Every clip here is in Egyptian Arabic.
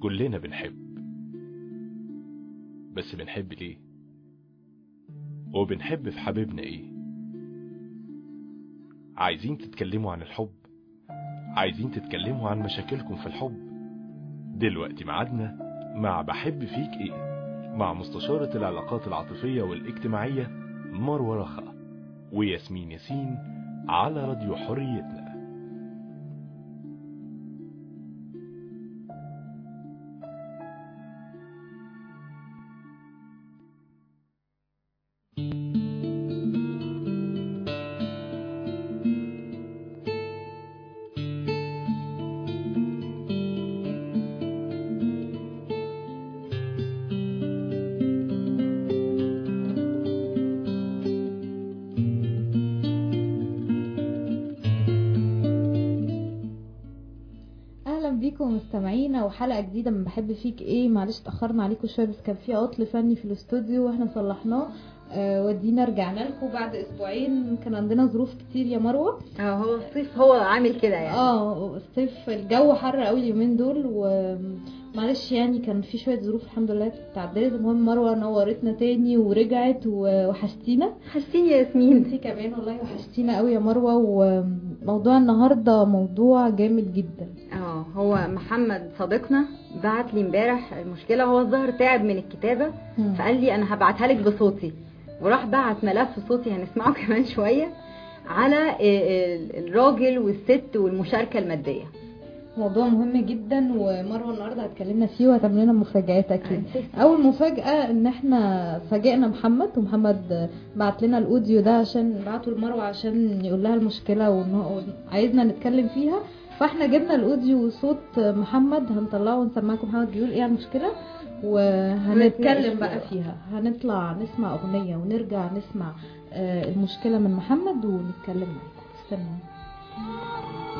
كلنا بنحب بس بنحب ليه وبنحب في حبيبنا ايه عايزين تتكلموا عن الحب عايزين تتكلموا عن مشاكلكم في الحب دلوقتي ميعادنا مع بحب فيك ايه مع مستشارة العلاقات العاطفية والاجتماعية مروة رخا وياسمين ياسين على راديو حريتنا اهلا بيكم مستمعينا وحلقه جديده من بحب فيك ايه معلش اتاخرنا عليكم شويه بس كان في عطل فني في الاستوديو واحنا صلحناه آه ودينا رجعنا لكم بعد اسبوعين كان عندنا ظروف كتير يا مروه اه هو الصيف هو عامل كده يعني اه الصيف الجو حر قوي اليومين دول ومعلش يعني كان في شويه ظروف الحمد لله اتعدلت المهم مروه نورتنا تاني ورجعت ووحشتينا حاسين يا ياسمين انتي كمان والله وحشتينا قوي يا مروه وموضوع النهارده موضوع جامد جدا اه هو محمد صديقنا بعت لي امبارح المشكله هو الظاهر تعب من الكتابه مم. فقال لي انا هبعتها لك بصوتي وراح بعت ملف صوتي هنسمعه كمان شويه على ال- الراجل والست والمشاركه الماديه موضوع مهم جدا ومروه النهارده هتكلمنا فيه وهتعمل لنا مفاجآت اكيد اول مفاجاه ان احنا فاجئنا محمد ومحمد بعت لنا الاوديو ده عشان بعته لمروه عشان يقول لها المشكله وان هو عايزنا نتكلم فيها فاحنا جبنا الاوديو وصوت محمد هنطلعه ونسمعكم محمد بيقول ايه على المشكله وهنتكلم بقى فيها هنطلع نسمع اغنيه ونرجع نسمع آه، المشكله من محمد ونتكلم معاكم استنوا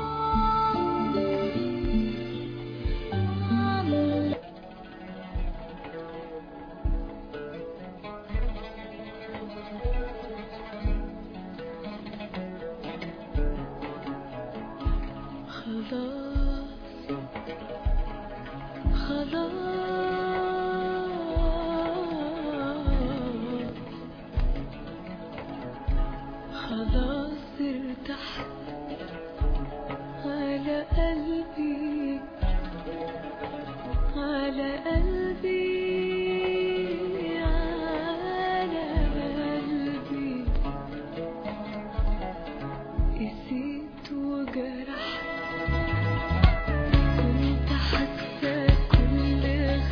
خلاص ارتحت على قلبي على قلبي على قلبي قسيت وجرحت كنت حاسة كل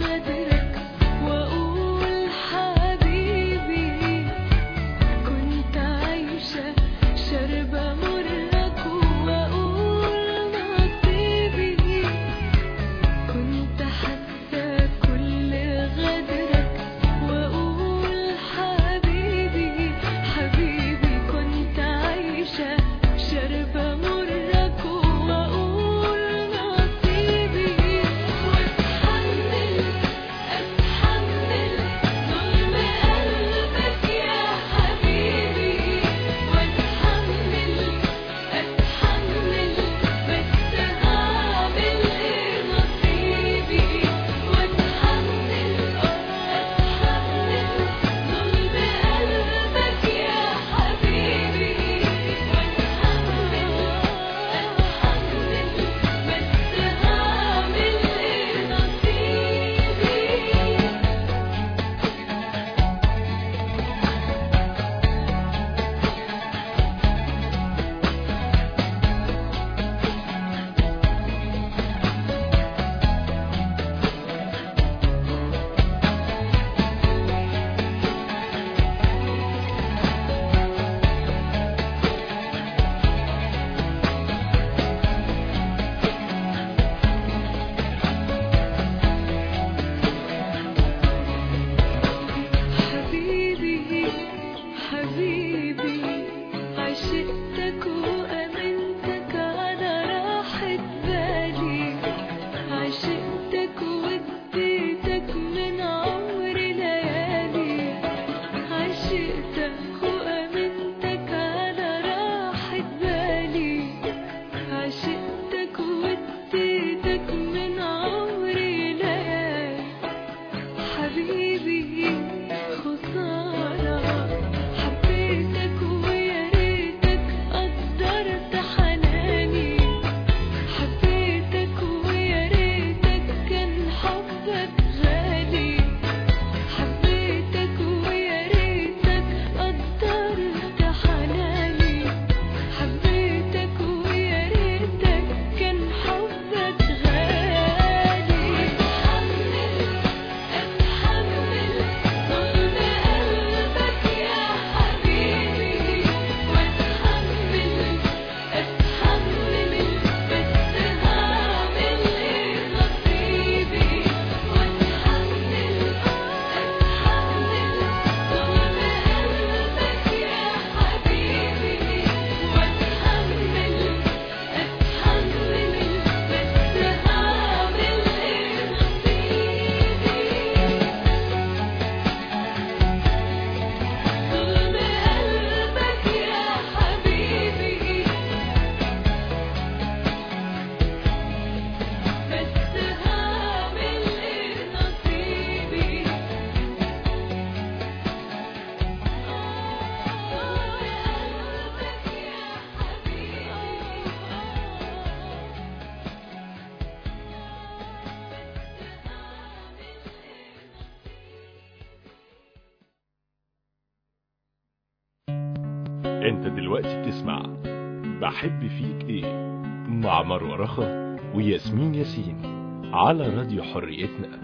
انت دلوقتي بتسمع بحب فيك ايه مع مروة رخا وياسمين ياسين على راديو حريتنا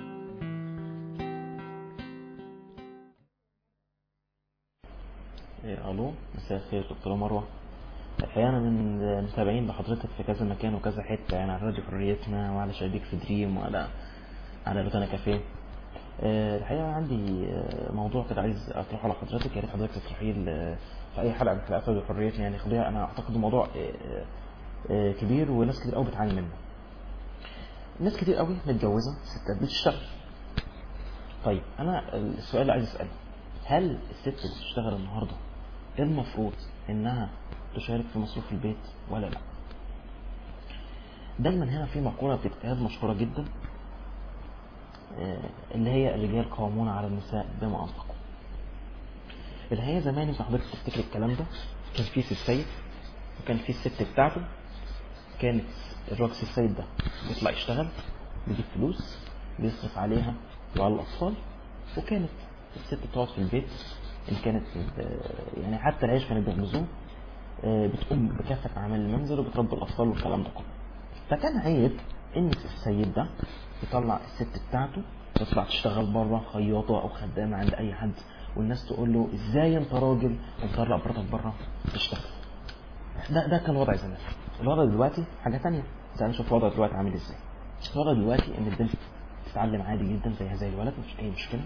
إيه، الو مساء الخير دكتوره مروه الحقيقه انا من متابعين لحضرتك في كذا مكان وكذا حته يعني على راديو حريتنا وعلى شبابيك في دريم وعلى على روتانا كافيه آه، الحقيقه عندي آه، موضوع كده عايز اطرحه على حضرتك يا ريت حضرتك تطرحيه ل- في اي حلقه من حلقات راديو حريتنا يعني قضيه انا اعتقد الموضوع آه، آه، كبير وناس كتير قوي بتعاني منه ناس كتير قوي متجوزه ستات بتشتغل طيب انا السؤال اللي عايز اساله هل الست اللي بتشتغل النهارده المفروض انها تشارك في مصروف البيت ولا لا دايما هنا في مقولة بتتقال مشهورة جدا آه، اللي هي الرجال قوامون على النساء بما أنفقوا اللي هي زمان انت حضرتك تفتكر الكلام ده كان في سي السيد وكان في الست بتاعته كانت الراجل سي السيد ده بيطلع يشتغل بيجيب فلوس بيصرف عليها وعلى الأطفال وكانت الست بتقعد في البيت إن كانت آه، يعني حتى العيش كانوا بيغمزوه آه، بتقوم بكافة أعمال المنزل وبتربي الأطفال والكلام ده كله فكان عيب إن السيد ده يطلع الست بتاعته تطلع تشتغل بره خياطة أو خدامة عند أي حد والناس تقول له إزاي أنت راجل ومطلع مراتك بره تشتغل ده ده كان الوضع زمان الوضع دلوقتي حاجة تانية تعالى نشوف الوضع دلوقتي عامل إزاي الوضع دلوقتي إن البنت تتعلم عادي جدا زيها زي الولد مفيش أي مشكلة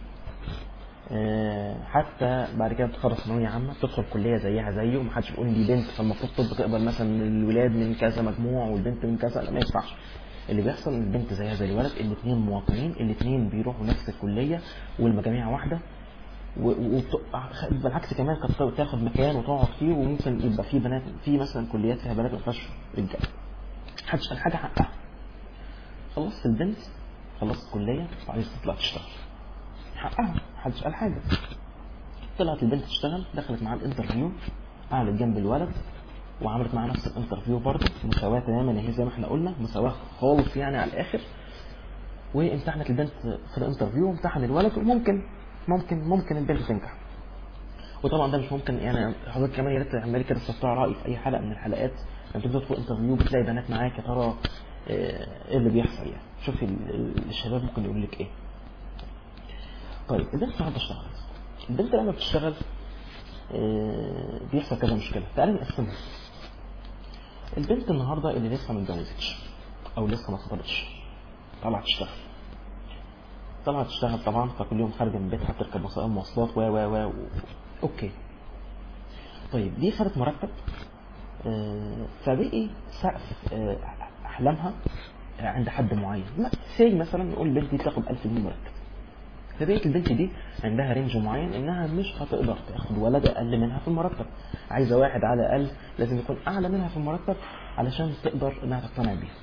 آه، حتى بعد كده بتخلص ثانويه عامه تدخل كليه زيها زيه ومحدش بيقول دي بنت فالمفروض طب تقبل مثلا الولاد من كذا مجموع والبنت من كذا لا ما ينفعش اللي بيحصل ان البنت زيها زي الولد الاثنين مواطنين الاثنين بيروحوا نفس الكليه والمجاميع واحده و- وبت- بالعكس كمان كانت تاخد مكان وتقعد فيه وممكن يبقى في بنات في مثلا كليات فيها بنات ما فيهاش رجاله محدش قال حاجه حقها خلصت البنت خلصت الكليه وعايزه تطلع تشتغل حقها محدش قال حاجه طلعت البنت تشتغل دخلت معاه الانترفيو قعدت جنب الولد وعملت معاه نفس الانترفيو برضه مساواة تماما هي زي ما احنا قلنا مساواة خالص يعني على الاخر وامتحنت البنت في الانترفيو وامتحن الولد وممكن ممكن ممكن البنت تنجح وطبعا ده مش ممكن يعني حضرتك كمان يا ريت تعملي كده استطلاع راي في اي حلقه من الحلقات لما تيجي تدخل انترفيو بتلاقي بنات معاك يا ترى آه، ايه اللي بيحصل يعني شوفي ال- ال- الشباب ممكن يقول لك ايه طيب البنت النهارده اشتغلت البنت لما بتشتغل آه، بيحصل كذا مشكله تعالى نقسمها البنت النهارده اللي لسه ما اتجوزتش او لسه ما خطبتش طالعه تشتغل طالعه تشتغل طبعا فكل يوم خارجه من بيتها تركب وسائل مواصلات و و و و- اوكي طيب دي خدت مرتب آه، فبقي سقف آه، احلامها آه، عند حد معين سي مثلا نقول البنت دي تاخد 1000 جنيه مرتب فبقيت البنت دي عندها رينج معين انها مش هتقدر تاخد ولد اقل منها في المرتب عايزه واحد على الاقل لازم يكون اعلى منها في المرتب علشان تقدر انها تقتنع بيه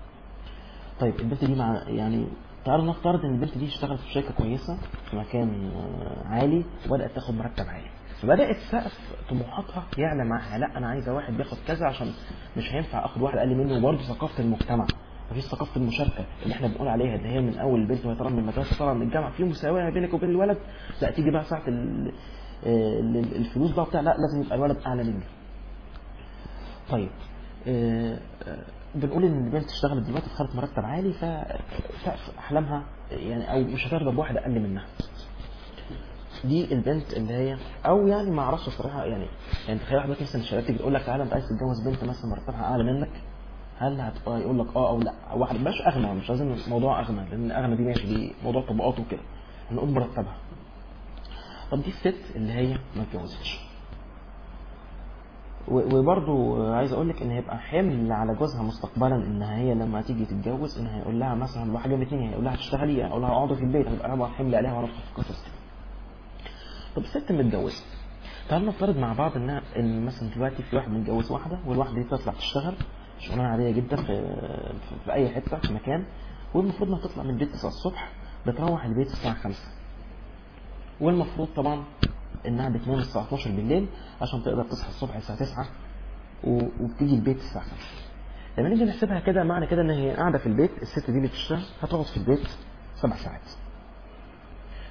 طيب البنت دي مع يعني تعالوا نفترض ان البنت دي اشتغلت في شركه كويسه في مكان آه، عالي وبدات تاخد مرتب عالي فبدات سقف طموحاتها يعلى معاها لا انا عايزه واحد بياخد كذا عشان مش هينفع اخد واحد اقل منه وبرضه ثقافه المجتمع مفيش ثقافه المشاركه اللي احنا بنقول عليها اللي هي من اول البنت وهي طالعه من المدرسه طالعه من الجامعه في مساواه بينك وبين الولد لا تيجي بقى ساعه ال- آه، ال- الفلوس بقى بتاع لا لازم يبقى الولد اعلى مني طيب آه، آه، بنقول ان البنت اشتغلت دلوقتي في خدت مرتب عالي فسقف احلامها يعني او مش هترضى بواحد اقل منها دي البنت اللي هي او يعني ما اعرفش الصراحه يعني يعني تخيل حضرتك مثلا الشباب تيجي تقول لك تعالى انت عايز تتجوز بنت مثلا مرتبها اعلى منك هل هتبقى يقول لك اه او لا واحد مش اغنى مش لازم موضوع اغنى لان اغنى دي ماشي دي موضوع طبقات وكده هنقول مرتبها طب دي الست اللي هي ما اتجوزتش و- وبرضو عايز اقول لك ان هيبقى حمل على جوزها مستقبلا ان هي لما تيجي تتجوز ان هيقول لها مثلا حاجه من الاثنين هيقول لها تشتغلي هيقول لها اقعدي في البيت هيبقى طبعا حمل عليها وهندخل في قصص كده. طب الست متجوزه تعالوا نفترض مع بعض انها ان مثلا دلوقتي في واحد متجوز واحده والواحده دي تطلع تشتغل شغلانه عاديه جدا في, في, في اي حته في مكان والمفروض انها تطلع من البيت 9 الصبح بتروح البيت الساعه 5 والمفروض طبعا انها بتنام الساعه 12 بالليل عشان تقدر تصحى الصبح الساعه 9 و- وبتيجي البيت الساعه 5 لما نيجي نحسبها كده معنى كده ان هي قاعده في البيت الست دي اللي بتشتغل هتقعد في البيت سبع ساعات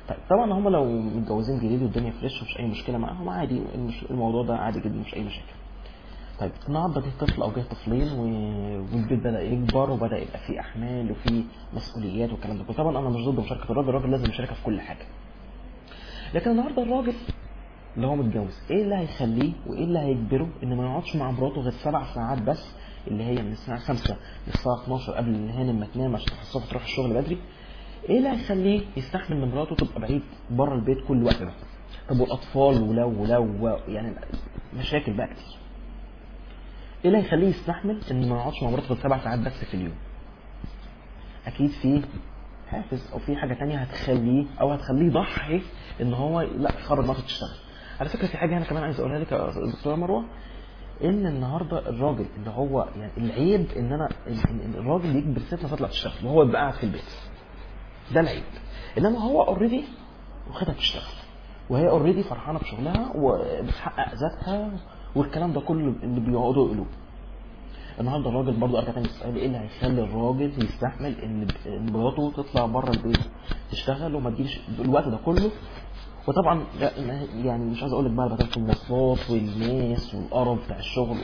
طيب طبعا هم لو متجوزين جديد والدنيا فريش ومش اي مشكله معاهم عادي المش- الموضوع ده عادي جدا مش اي مشاكل طيب النهارده جه طفل او جه طفلين و- والبيت بدا يكبر وبدا يبقى فيه احمال وفيه مسؤوليات والكلام ده كله طبعا انا مش ضد مشاركه الراجل الراجل لازم يشاركها في كل حاجه لكن النهارده الراجل اللي هو متجوز ايه اللي هيخليه وايه اللي هيجبره ان ما يقعدش مع مراته غير سبع ساعات بس اللي هي من الساعه 5 للساعه 12 قبل الهانم ما تنام عشان تصحى الصبح تروح الشغل بدري ايه اللي هيخليه يستحمل ان مراته تبقى بعيد بره البيت كل الوقت ده طب والاطفال ولو ولو و- يعني مشاكل بقى كتير ايه اللي هيخليه يستحمل ان ما يقعدش مع مراته غير سبع ساعات بس في اليوم اكيد في حافز او في حاجه تانية هتخليه او هتخليه يضحي ان هو لا يخرج مراته تشتغل على فكره في حاجه انا كمان عايز اقولها لك يا دكتوره مروه ان النهارده الراجل اللي هو يعني العيب ان انا إن- إن الراجل يجبر الست انها تطلع تشتغل وهو يبقى قاعد في البيت ده العيب انما هو اوريدي واخدها تشتغل وهي اوريدي فرحانه بشغلها وبتحقق ذاتها والكلام ده كله اللي بيقعدوا يقولوه النهارده الراجل برضه ارجع تاني السؤال ايه اللي هيخلي الراجل يستحمل ان إن مراته تطلع بره البيت تشتغل وما تجيش الوقت ده كله وطبعا لا- يعني مش عايز اقول لك بقى بتاعت المواصلات والناس والقرف بتاع الشغل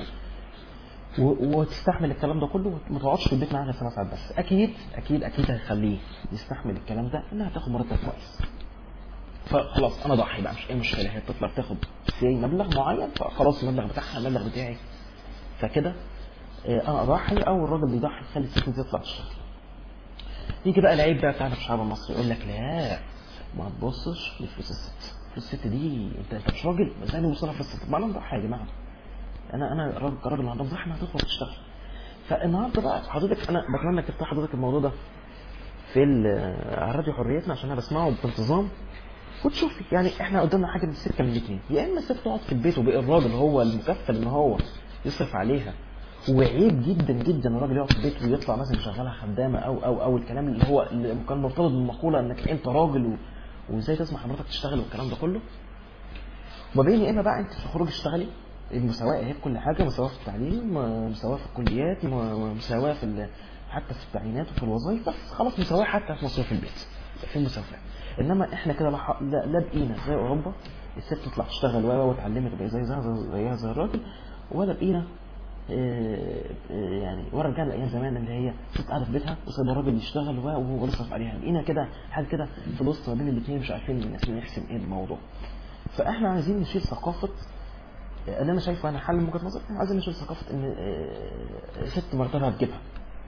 و- وتستحمل الكلام ده كله وما تقعدش في البيت معاها غير سبع ساعات بس اكيد اكيد اكيد هيخليه يستحمل الكلام ده انها تاخد مرتب كويس فخلاص انا ضحي بقى مش اي مشكله هي بتطلع بتاخد سي مبلغ معين فخلاص المبلغ بتاعها المبلغ بتاعي فكده آه، انا اضحي او الراجل بيضحي يخلي الست دي تطلع تشتغل يجي بقى العيب بقى بتاعنا في الشعب المصري يقول لك لا ما تبصش لفلوس الست فلوس الست دي انت انت مش راجل ازاي نوصلها في الست ما انا مضحي يا جماعه انا انا راجل كراجل النهارده مضحي انها تدخل تشتغل فالنهارده بقى حضرتك انا بتمنى انك تفتح حضرتك الموضوع ده في ال- على راديو حريتنا عشان انا بسمعه بانتظام وتشوفي يعني احنا قدامنا حاجه من السكه من الاثنين يا اما الست تقعد في البيت وبقى الراجل هو المكفل ان هو يصرف عليها وعيب جدا جدا الراجل يقعد في البيت ويطلع مثلا يشغلها خدامه او او او الكلام اللي هو اللي كان مرتبط بالمقوله انك انت راجل و... وازاي تسمح حضرتك تشتغل والكلام ده كله ما بين يا اما بقى انت في خروج اشتغلي المساواه اهي في كل حاجه مساواه في التعليم مساواه في الكليات م- مساواه في ال- حتى في التعيينات وفي الوظائف بس خلاص مساواه حتى في مصروف البيت في مساواه انما احنا كده لا ح- لا لا بقينا زي اوروبا الست تطلع تشتغل و- و- وتعلمت تبقى زي زيها زي- زيها زي الراجل ولا بقينا آه، آه، يعني ورا رجعنا ايام زمان اللي هي ست قاعده في بيتها وسايبه الراجل يشتغل و- وهو يصرف عليها بقينا كده حاجه كده في الوسط ما بين الاثنين مش عارفين الناس نحسم ايه الموضوع فاحنا عايزين نشيل ثقافه اللي انا شايفه انا حل من وجهه نظري إحنا عايزين نشيل ثقافه ان آه، ست مرتبها تجيبها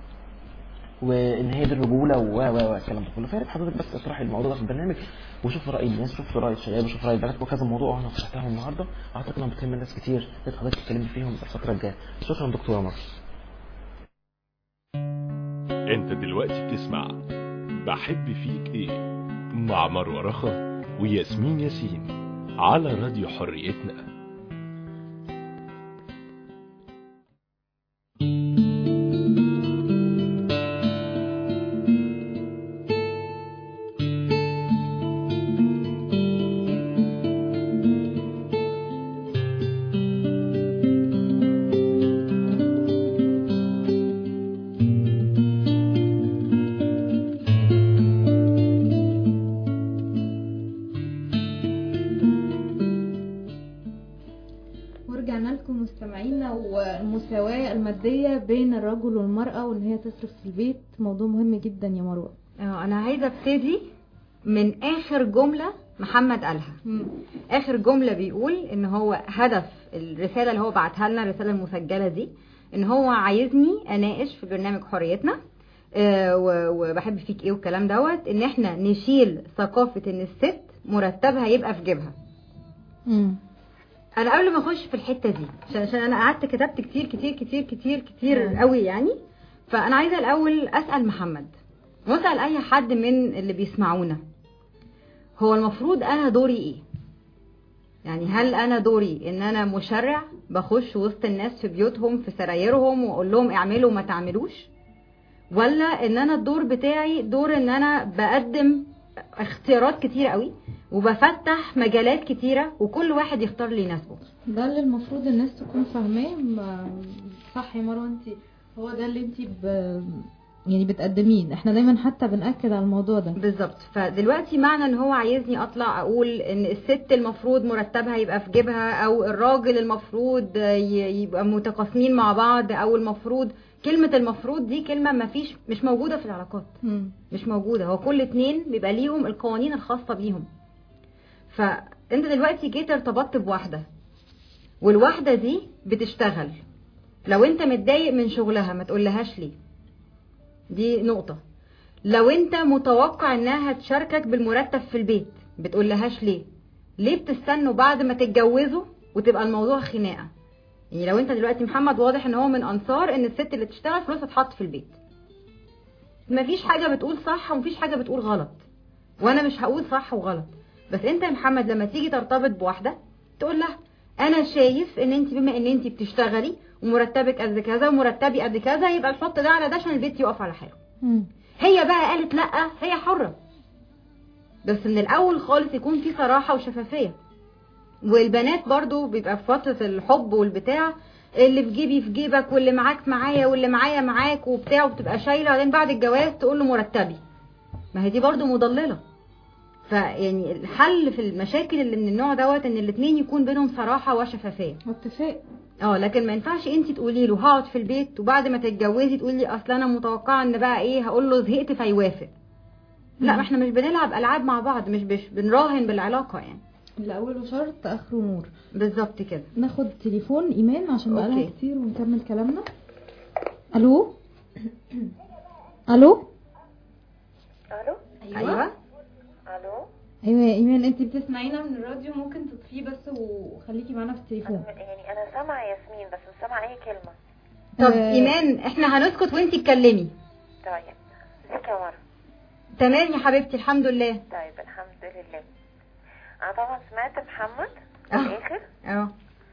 وان هي دي الرجوله و و و الكلام ده كله فيا ريت حضرتك بس اطرحي الموضوع ده في البرنامج وشوف راي الناس شوف راي الشباب وشوف راي البنات وكذا موضوع انا فتحتهم النهارده اعتقد انهم بتهم الناس كتير يا ريت حضرتك تتكلمي فيهم الفتره الجايه شكرا دكتوره مروه انت دلوقتي بتسمع بحب فيك ايه مع مروة رخا وياسمين ياسين على راديو حريتنا ورجعنا لكم مستمعينا والمساواة المادية بين الرجل والمرأة وان هي تصرف في البيت موضوع مهم جدا يا مروة اه انا عايزه ابتدي من اخر جمله محمد قالها اخر جمله بيقول ان هو هدف الرساله اللي هو بعتها لنا الرساله المسجله دي ان هو عايزني اناقش في برنامج حريتنا آه، و- وبحب فيك ايه والكلام دوت ان احنا نشيل ثقافه ان الست مرتبها يبقى في جيبها مم. انا قبل ما اخش في الحته دي عشان عشان انا قعدت كتبت كتير كتير كتير كتير كتير مم. قوي يعني فانا عايزه الاول اسال محمد واسال اي حد من اللي بيسمعونا هو المفروض انا دوري ايه يعني هل انا دوري ان انا مشرع بخش وسط الناس في بيوتهم في سرايرهم واقول لهم اعملوا ما تعملوش ولا ان انا الدور بتاعي دور ان انا بقدم اختيارات كتير قوي وبفتح مجالات كتيره وكل واحد يختار اللي يناسبه ده اللي المفروض الناس تكون فاهماه ما- صح يا مروة انت هو ده اللي انت ب... يعني بتقدميه احنا دايما حتى بنأكد على الموضوع ده بالظبط فدلوقتي معنى ان هو عايزني اطلع اقول ان الست المفروض مرتبها يبقى في جيبها او الراجل المفروض ي- يبقى متقاسمين مع بعض او المفروض كلمة المفروض دي كلمة ما فيش مش موجودة في العلاقات مم. مش موجودة هو كل اتنين بيبقى ليهم القوانين الخاصة بيهم فانت دلوقتي جيت ارتبطت بواحدة والواحدة دي بتشتغل لو انت متضايق من شغلها ما تقولهاش ليه دي نقطة لو انت متوقع انها تشاركك بالمرتب في البيت بتقولهاش ليه ليه بتستنوا بعد ما تتجوزوا وتبقى الموضوع خناقة يعني لو انت دلوقتي محمد واضح ان هو من انصار ان الست اللي تشتغل فلوسها تحط في البيت مفيش حاجة بتقول صح ومفيش حاجة بتقول غلط وانا مش هقول صح وغلط بس انت يا محمد لما تيجي ترتبط بواحدة تقول لها انا شايف ان انت بما ان انت بتشتغلي ومرتبك قد كذا ومرتبي قد كذا يبقى نحط ده على ده عشان البيت يقف على حاله مم. هي بقى قالت لا هي حرة بس من الاول خالص يكون في صراحة وشفافية والبنات برضو بيبقى في فترة الحب والبتاع اللي في جيبي في جيبك واللي معاك معايا واللي معايا معاك وبتاع وبتبقى شايلة بعدين بعد الجواز تقول له مرتبي ما هي دي برضو مضللة فيعني الحل في المشاكل اللي من النوع دوت ان الاتنين يكون بينهم صراحة وشفافية اتفاق اه لكن ما ينفعش انت تقولي له هقعد في البيت وبعد ما تتجوزي تقولي اصل انا متوقعه ان بقى ايه هقول له زهقت فيوافق لا ما احنا مش بنلعب العاب مع بعض مش مش بنراهن بالعلاقه يعني اللي اوله شرط اخره نور بالظبط كده ناخد تليفون ايمان عشان بقالها أوكي. كتير ونكمل كلامنا الو الو الو ايوه الو ايوه يا ايمان انت بتسمعينا من الراديو ممكن تطفيه بس وخليكي معانا في التليفون يعني انا سامعه ياسمين بس مش سامعه اي كلمه طب آه. ايمان احنا هنسكت وانت اتكلمي طيب ازيك يا مروه تمام يا حبيبتي الحمد لله طيب الحمد لله انا طبعا سمعت محمد في آه. الاخر اه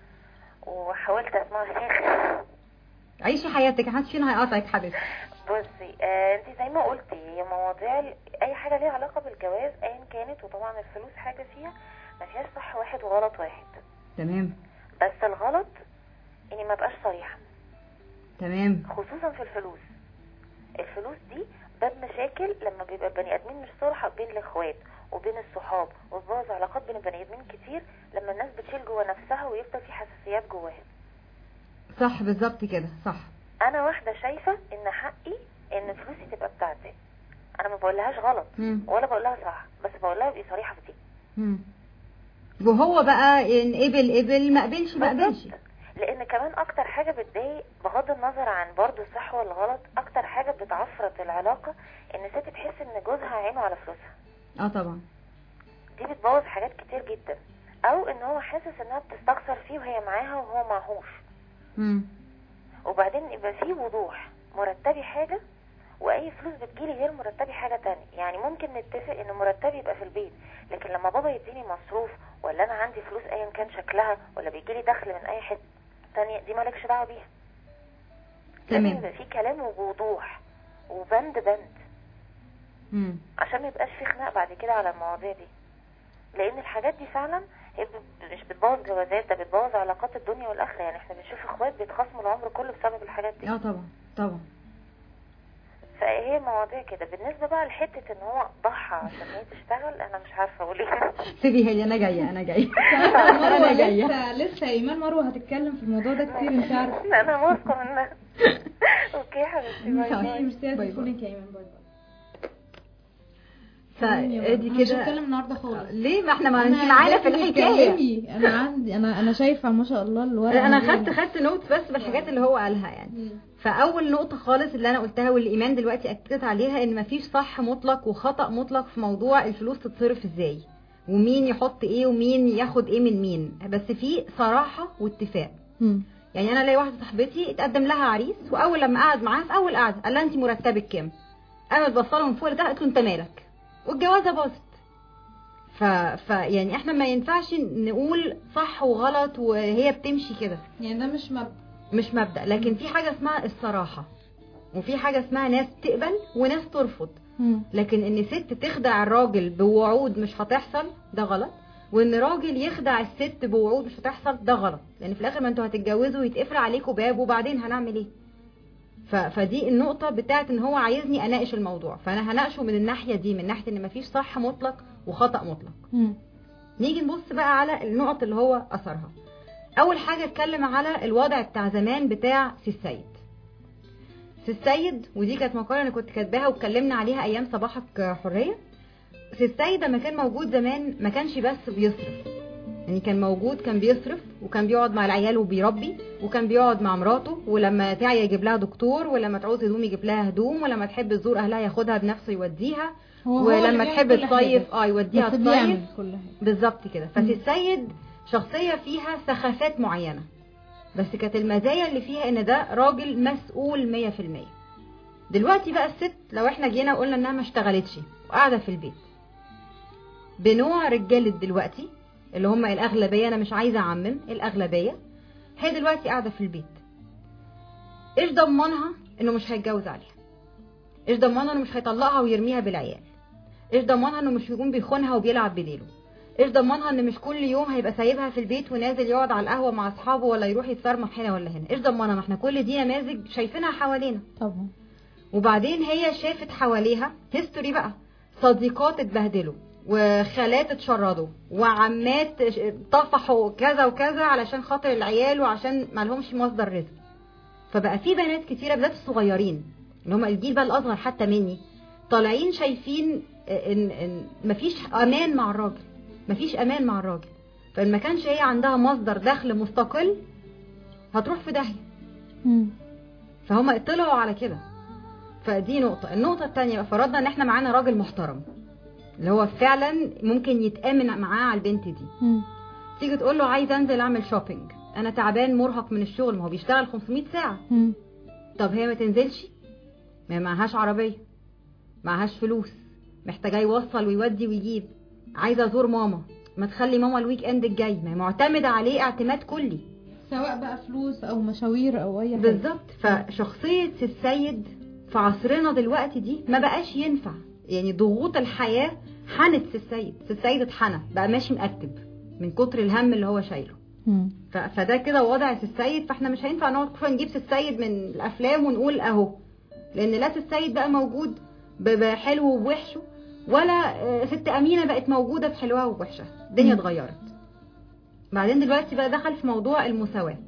وحاولت اسمعه الاخر عيشي حياتك محدش فينا هيقاطعك حبيبتي بصي آه انت زي ما قلتي هي مواضيع ال- اي حاجه ليها علاقه بالجواز ايا كانت وطبعا الفلوس حاجه فيها ما فيهاش صح واحد وغلط واحد تمام بس الغلط اني ما بقاش صريحه تمام خصوصا في الفلوس الفلوس دي باب مشاكل لما بيبقى البني ادمين مش صراحة بين الاخوات وبين الصحاب وبتبوظ علاقات بين البني ادمين كتير لما الناس بتشيل جوا نفسها ويفضل في حساسيات جواها صح بالظبط كده صح انا واحدة شايفة ان حقي ان فلوسي تبقى بتاعتي انا ما بقولهاش غلط مم. ولا بقولها صح بس بقولها ابقي صريحة في دي مم. وهو بقى ان قبل قبل ما قبلش ما قبلش بالظبط. لان كمان اكتر حاجة بتضايق بغض النظر عن برضو الصح ولا غلط اكتر حاجة بتعفرت العلاقة ان الست تحس ان جوزها عينه على فلوسها اه طبعا دي بتبوظ حاجات كتير جدا او ان هو حاسس انها بتستخسر فيه وهي معاها وهو معهوش مم. وبعدين يبقى فيه وضوح مرتبي حاجة واي فلوس بتجيلي غير مرتبي حاجة تانية يعني ممكن نتفق ان مرتبي يبقى في البيت لكن لما بابا يديني مصروف ولا انا عندي فلوس ايا كان شكلها ولا بيجيلي دخل من اي حتة تانية دي مالكش دعوة بيها لازم تمام يبقى فيه كلام وبوضوح وبند بند مم. عشان ما يبقاش في خناق بعد كده على المواضيع دي لان الحاجات دي فعلا هي ب- مش بتبوظ جوازات ده بتبوظ علاقات الدنيا والاخره يعني احنا بنشوف اخوات بيتخاصموا العمر كله بسبب الحاجات دي اه طبعا طبعا فهي مواضيع كده بالنسبه بقى لحته ان هو ضحى عشان هي تشتغل انا مش عارفه اقول ايه سيبي هي انا جايه انا جايه مروه انا جايه لسه لسه ايمان مروه هتتكلم في الموضوع ده كتير انت عارفه انا واثقه منها اوكي يا حبيبتي باي باي ميرسي على باي باي. تليفونك يا ايمان باي باي فادي أنا مش كده هتكلم النهارده خالص ليه ما احنا ما انت أنا معانا في لازم الحكايه تتكلمي. انا عندي انا انا شايفه ما شاء الله الورق انا مليان. خدت خدت نوت بس بالحاجات اللي هو قالها يعني مم. فاول نقطه خالص اللي انا قلتها واللي ايمان دلوقتي اكدت عليها ان مفيش صح مطلق وخطا مطلق في موضوع الفلوس تتصرف ازاي ومين يحط ايه ومين ياخد ايه من مين بس في صراحه واتفاق مم. يعني انا الاقي واحده صاحبتي اتقدم لها عريس واول لما قعد معاها في اول قعده قال لها انت مرتبك كام قامت بصله من فوق لتحت قالت له انت مالك والجوازه باظت ف... ف يعني احنا ما ينفعش نقول صح وغلط وهي بتمشي كده يعني ده مش مبدأ مش مبدأ لكن في حاجة اسمها الصراحة وفي حاجة اسمها ناس تقبل وناس ترفض مم. لكن ان ست تخدع الراجل بوعود مش هتحصل ده غلط وان راجل يخدع الست بوعود مش هتحصل ده غلط لان في الاخر ما انتوا هتتجوزوا ويتقفل عليكم باب وبعدين هنعمل ايه ف... فدي النقطة بتاعت ان هو عايزني اناقش الموضوع فانا هناقشه من الناحية دي من ناحية ان مفيش صح مطلق وخطأ مطلق مم. نيجي نبص بقى على النقط اللي هو اثرها اول حاجة اتكلم على الوضع بتاع زمان بتاع سي السيد سي السيد ودي كانت مقالة انا كنت كاتباها واتكلمنا عليها ايام صباحك حرية سي السيد لما كان موجود زمان ما كانش بس بيصرف يعني كان موجود كان بيصرف وكان بيقعد مع العيال وبيربي وكان بيقعد مع مراته ولما تعيا يجيب لها دكتور ولما تعوز هدوم يجيب لها هدوم ولما تحب تزور اهلها ياخدها بنفسه يوديها هو هو اللي ولما بيعمل تحب كل حاجة. تصيف اه يوديها بس تصيف بيعمل كل حاجة بالظبط كده فسي السيد شخصية فيها سخافات معينة بس كانت المزايا اللي فيها ان ده راجل مسؤول مية في المية دلوقتي بقى الست لو احنا جينا وقلنا انها ما اشتغلتش وقاعدة في البيت بنوع رجالة دلوقتي اللي هم الأغلبية أنا مش عايزة أعمم الأغلبية هي دلوقتي قاعدة في البيت إيش ضمنها إنه مش هيتجوز عليها إيش ضمنها إنه مش هيطلقها ويرميها بالعيال إيش ضمنها إنه مش هيكون بيخونها وبيلعب بديله إيش ضمنها إن مش كل يوم هيبقى سايبها في البيت ونازل يقعد على القهوة مع أصحابه ولا يروح يتصرمح هنا ولا هنا إيش ضمنها ما إحنا كل دي نماذج شايفينها حوالينا طبعا وبعدين هي شافت حواليها هيستوري بقى صديقات اتبهدلوا وخالات اتشردوا وعمات طفحوا كذا وكذا علشان خاطر العيال وعشان ما لهمش مصدر رزق فبقى في بنات كتيره بالذات الصغيرين اللي هم الجيل بقى الاصغر حتى مني طالعين شايفين ان ان مفيش امان مع الراجل مفيش امان مع الراجل فان ما كانش هي عندها مصدر دخل مستقل هتروح في داهيه مم. فهم اطلعوا على كده فدي نقطة النقطة التانية فرضنا ان احنا معانا راجل محترم اللي هو فعلا ممكن يتآمن معاه على البنت دي مم. تيجي تقول له عايز انزل اعمل شوبينج انا تعبان مرهق من الشغل ما هو بيشتغل 500 ساعة مم. طب هي ما تنزلش ما معهاش عربية معهاش فلوس محتاجة يوصل ويودي ويجيب عايزة ازور ماما ما تخلي ماما الويك اند الجاي ما هي معتمدة عليه اعتماد كلي سواء بقى فلوس او مشاوير او اي حاجة بالظبط فشخصية السيد في عصرنا دلوقتي دي ما بقاش ينفع يعني ضغوط الحياة حنت السيد السيد اتحنى بقى ماشي مكتب من كتر الهم اللي هو شايله مم. ف- فده كده وضع السيد فاحنا مش هينفع نقعد كل شوية نجيب السيد من الافلام ونقول اهو لان لا السيد بقى موجود ب- بحلو وبوحشه ولا آه، ست امينه بقت موجوده بحلوها وبوحشها الدنيا مم. اتغيرت بعدين دلوقتي بقى دخل في موضوع المساواه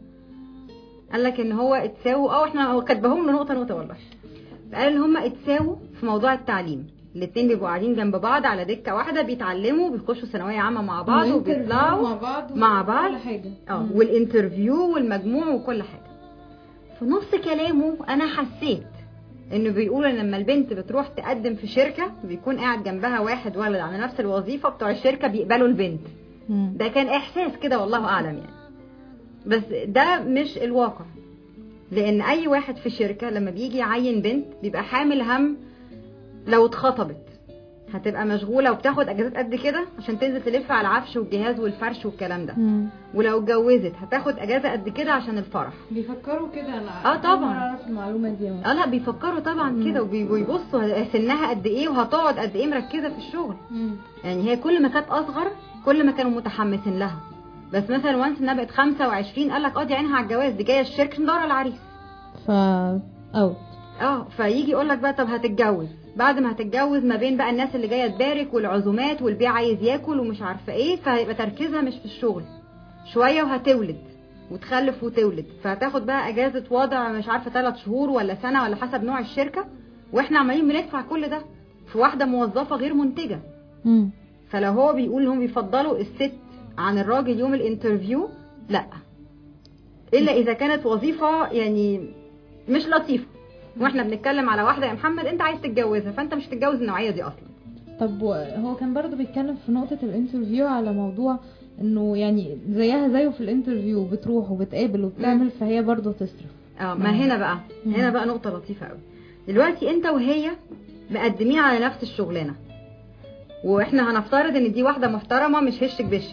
قال لك ان هو اتساووا اه احنا هو كاتباهم له نقطه نقطه والله قال ان هم اتساووا في موضوع التعليم الاتنين بيبقوا قاعدين جنب بعض على دكه واحده بيتعلموا بيخشوا ثانويه عامه مع بعض وانترفيو وبيطلعوا مع بعض مع وكل بعض. حاجة اه مم. والانترفيو والمجموع وكل حاجه في نص كلامه انا حسيت انه بيقول ان لما البنت بتروح تقدم في شركه بيكون قاعد جنبها واحد ولد على نفس الوظيفه بتوع الشركه بيقبلوا البنت مم. ده كان احساس كده والله اعلم يعني بس ده مش الواقع لان اي واحد في شركه لما بيجي يعين بنت بيبقى حامل هم لو اتخطبت هتبقى مشغوله وبتاخد اجازات قد كده عشان تنزل تلف على العفش والجهاز والفرش والكلام ده مم. ولو اتجوزت هتاخد اجازه قد كده عشان الفرح بيفكروا كده انا آه طبعاً. أول مرة اعرف المعلومة دي اه لا بيفكروا طبعا كده وبي- وبيبصوا سنها قد ايه وهتقعد قد ايه مركزه في الشغل مم. يعني هي كل ما كانت اصغر كل ما كانوا متحمسين لها بس مثلا وانس انها بقت 25 قال لك اه دي عينها على الجواز دي جايه الشركه عشان تدور على العريس ف اوت اه فيجي يقول لك بقى طب هتتجوز بعد ما هتتجوز ما بين بقى الناس اللي جايه تبارك والعزومات والبيع عايز ياكل ومش عارفه ايه فهيبقى تركيزها مش في الشغل شويه وهتولد وتخلف وتولد فهتاخد بقى اجازه وضع مش عارفه ثلاث شهور ولا سنه ولا حسب نوع الشركه واحنا عمالين بندفع كل ده في واحده موظفه غير منتجه مم. فلو هو بيقول انهم بيفضلوا الست عن الراجل يوم الانترفيو لا الا اذا كانت وظيفه يعني مش لطيفه واحنا بنتكلم على واحده يا محمد انت عايز تتجوزها فانت مش هتتجوز النوعيه دي اصلا طب و- هو كان برضو بيتكلم في نقطة الانترفيو على موضوع انه يعني زيها زيه في الانترفيو بتروح وبتقابل وبتعمل فهي برضو تصرف اه ما مم. هنا بقى مم. هنا بقى نقطه لطيفه قوي دلوقتي انت وهي مقدمين على نفس الشغلانه واحنا هنفترض ان دي واحده محترمه مش هشك بشك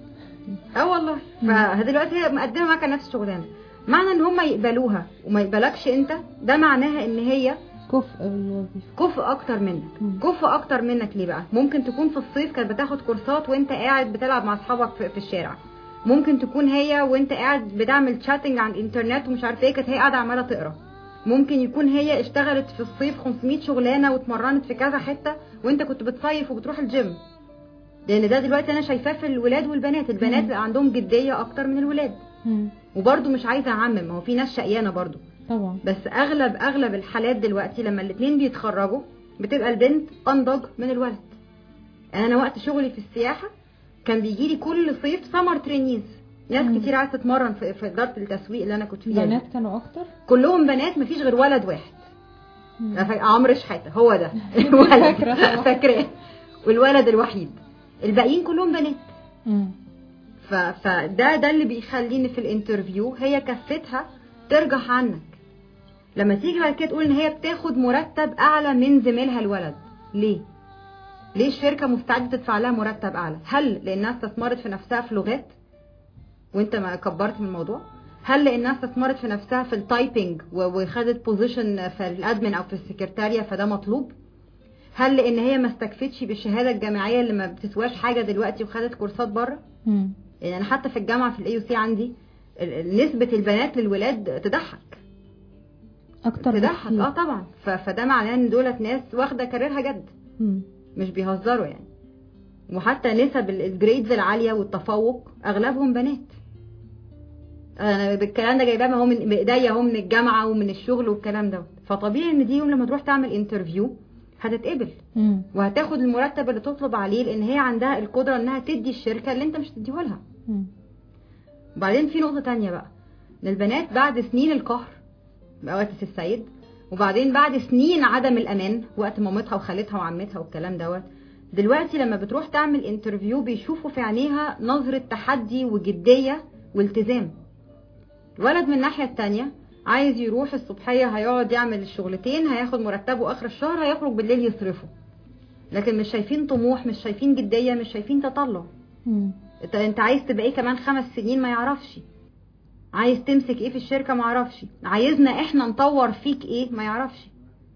اه والله فدلوقتي هي مقدمه معاك على نفس الشغلانه معنى ان هم يقبلوها وما يقبلكش انت ده معناها ان هي كفء الوظيفة كفء اكتر منك مم. كفء اكتر منك ليه بقى ممكن تكون في الصيف كانت بتاخد كورسات وانت قاعد بتلعب مع اصحابك في, في الشارع ممكن تكون هي وانت قاعد بتعمل تشاتنج على الانترنت ومش عارفه ايه كانت هي قاعده عماله تقرا ممكن يكون هي اشتغلت في الصيف 500 شغلانه واتمرنت في كذا حته وانت كنت بتصيف وبتروح الجيم لان ده دلوقتي انا شايفاه في الولاد والبنات البنات مم. بقى عندهم جديه اكتر من الولاد مم. وبرده مش عايزه اعمم ما هو في ناس شقيانه برده طبعا بس اغلب اغلب الحالات دلوقتي لما الاتنين بيتخرجوا بتبقى البنت انضج من الولد يعني انا وقت شغلي في السياحه كان بيجي لي كل صيف سمر ترينيز ناس مم. كتير عايزه تتمرن في, في اداره التسويق اللي انا كنت فيها دي. بنات كانوا اكتر كلهم بنات مفيش غير ولد واحد مم. أنا فاك- عمرو شحاته هو ده فاكرة الولد طبعا. فاكراه والولد الوحيد الباقيين كلهم بنات مم. ف... فده ده اللي بيخليني في الانترفيو هي كفتها ترجح عنك لما تيجي بعد كده تقول ان هي بتاخد مرتب اعلى من زميلها الولد ليه ليه الشركه مستعده تدفع لها مرتب اعلى هل لانها استثمرت في نفسها في لغات وانت ما كبرت من الموضوع هل لانها استثمرت في نفسها في التايبنج و- وخدت بوزيشن في الادمن او في السكرتاريا فده مطلوب هل لان هي ما استكفتش بالشهاده الجامعيه اللي ما بتسواش حاجه دلوقتي وخدت كورسات بره مم. يعني انا حتى في الجامعه في الاي سي عندي ال- ال- نسبه البنات للولاد تضحك اكتر تضحك بكتير. اه طبعا ف- فده معناه ان دولت ناس واخده كاريرها جد مم. مش بيهزروا يعني وحتى نسب ال- الجريدز العاليه والتفوق اغلبهم بنات انا بالكلام ده جايباه اهو من بايديا اهو من الجامعه ومن الشغل والكلام ده فطبيعي ان دي يوم لما تروح تعمل انترفيو هتتقبل مم. وهتاخد المرتب اللي تطلب عليه لان هي عندها القدره انها تدي الشركه اللي انت مش تديهولها مم. وبعدين في نقطة تانية بقى ان البنات بعد سنين القهر بقى وقت السيد وبعدين بعد سنين عدم الامان وقت مامتها وخالتها وعمتها والكلام دوت دلوقتي لما بتروح تعمل انترفيو بيشوفوا في عينيها نظرة تحدي وجدية والتزام الولد من الناحية التانية عايز يروح الصبحية هيقعد يعمل الشغلتين هياخد مرتبه اخر الشهر هيخرج بالليل يصرفه لكن مش شايفين طموح مش شايفين جدية مش شايفين تطلع مم. انت انت عايز تبقى ايه كمان خمس سنين ما يعرفش عايز تمسك ايه في الشركه ما يعرفش عايزنا احنا نطور فيك ايه ما يعرفش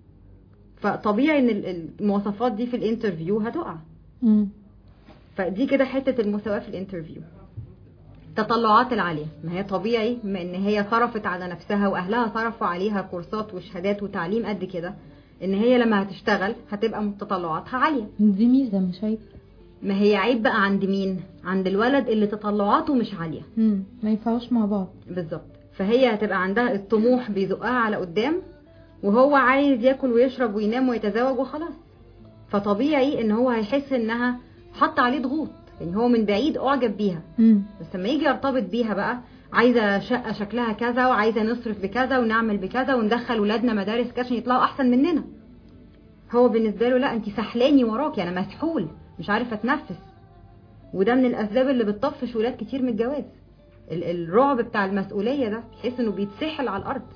فطبيعي ان ال- المواصفات دي في الانترفيو هتقع مم. فدي كده حته المساواه في الانترفيو التطلعات العاليه ما هي طبيعي بما ان هي صرفت على نفسها واهلها صرفوا عليها كورسات وشهادات وتعليم قد كده ان هي لما هتشتغل هتبقى تطلعاتها عاليه دي ميزه مش عيب ما هي عيب بقى عند مين عند الولد اللي تطلعاته مش عاليه مم. ما ينفعوش مع بعض بالظبط فهي هتبقى عندها الطموح بيزقها على قدام وهو عايز ياكل ويشرب وينام ويتزوج وخلاص فطبيعي ان هو هيحس انها حط عليه ضغوط يعني هو من بعيد اعجب بيها مم. بس لما يجي يرتبط بيها بقى عايزه شقه شكلها كذا وعايزه نصرف بكذا ونعمل بكذا وندخل ولادنا مدارس كذا عشان يطلعوا احسن مننا هو بالنسبه له لا انت سحلاني وراكي انا مسحول مش عارف اتنفس وده من الاسباب اللي بتطفش ولاد كتير من الجواز ال- الرعب بتاع المسؤوليه ده بحيث انه بيتسحل على الارض